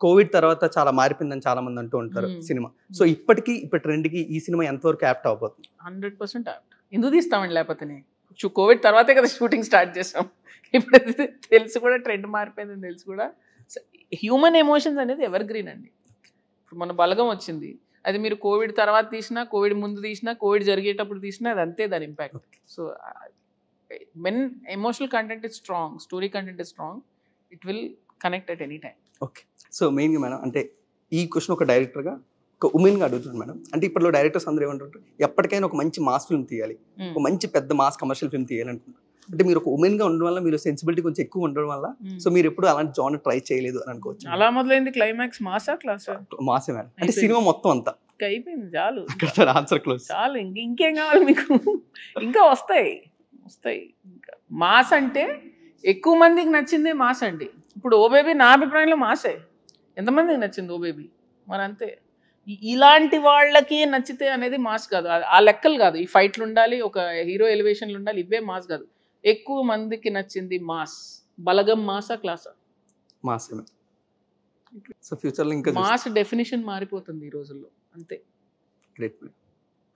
Covid తర్వాత చాలా మారిపోయిందని చాలా మంది అంటూ ఉంటారు Hmm. సినిమా సో ఇప్పటికీ ఇప్పుడు ట్రెండ్కి ఈ సినిమా ఎంతవరకు యాప్ట్ అవబోతుంది హండ్రెడ్ పర్సెంట్ యాప్ట్ ఎందుకు తీస్తామండి లేకపోతే కోవిడ్ తర్వాతే కదా షూటింగ్ స్టార్ట్ చేసాం ఇప్పుడు అది తెలుసు కూడా ట్రెండ్ మారిపోయిందని తెలుసు కూడా హ్యూమన్ ఎమోషన్స్ అనేది ఎవర్ గ్రీన్ అండి ఇప్పుడు మన బలగం వచ్చింది అది మీరు కోవిడ్ తర్వాత తీసినా కోవిడ్ ముందు తీసినా కోవిడ్ జరిగేటప్పుడు తీసినా అది అంతే దాని impact so when emotional content is strong story content is strong it will connect at any time so మెయిన్గా మేడం అంటే ఈ క్వశ్చన్ ఒక డైరెక్టర్గా ఒక ఉమెన్గా అడుగుతున్నాను మేడం అంటే ఇప్పట్లో డైరెక్టర్స్ అందరూ ఏమంటారు ఎప్పటికైనా ఒక మంచి మాస్ ఫిల్మ్ తీయాలి ఒక మంచి పెద్ద మాస్ కమర్షియల్ ఫిల్మ్ తీయాలి అనుకుంటారు అంటే మీరు ఒక ఉమెన్గా ఉండడం వల్ల మీరు సెన్సిబిలిటీ కొంచెం ఎక్కువ ఉండడం వల్ల సో మీరు ఎప్పుడు అలాంటి జాన్ ట్రై చేయలేదు అని అనుకోవచ్చు అలా మొదలైంది క్లైమాక్స్ మాసా క్లాసా మాసే మేడం అంటే అయిపోయింది. సినిమా మొత్తం అంతా అయిపోయింది చాలు అక్కడ ఆన్సర్ క్లోజ్ చాలు ఇంక ఇంకేం కావాలి మీకు ఇంకా వస్తాయి వస్తాయి ఇంకా మాస్ అంటే ఎక్కువ మందికి నచ్చిందే మాస్ అండి ఇప్పుడు ఓ బేబీ నా అభిప్రాయంలో మాసే ఎంతమందికి నచ్చింది ఓ బేబీ మరి అంతే ఇ- ఇలాంటి వాళ్ళకి నచ్చితే అనేది మాస్ కాదు ఆ- ఆ లెక్కలు కాదు ఈ ఫైట్లు ఉండాలి ఒక హీరో ఎలివేషన్లు ఉండాలి ఇవే మాస్ కాదు ఎక్కువ మందికి నచ్చింది మాస్ బలగం మాసా క్లాసా మాసే మేడం సో ఫ్యూచర్లో ఇంకా మాస్ డెఫినేషన్ మారిపోతుంది ఈ రోజుల్లో అంతే గ్రేట్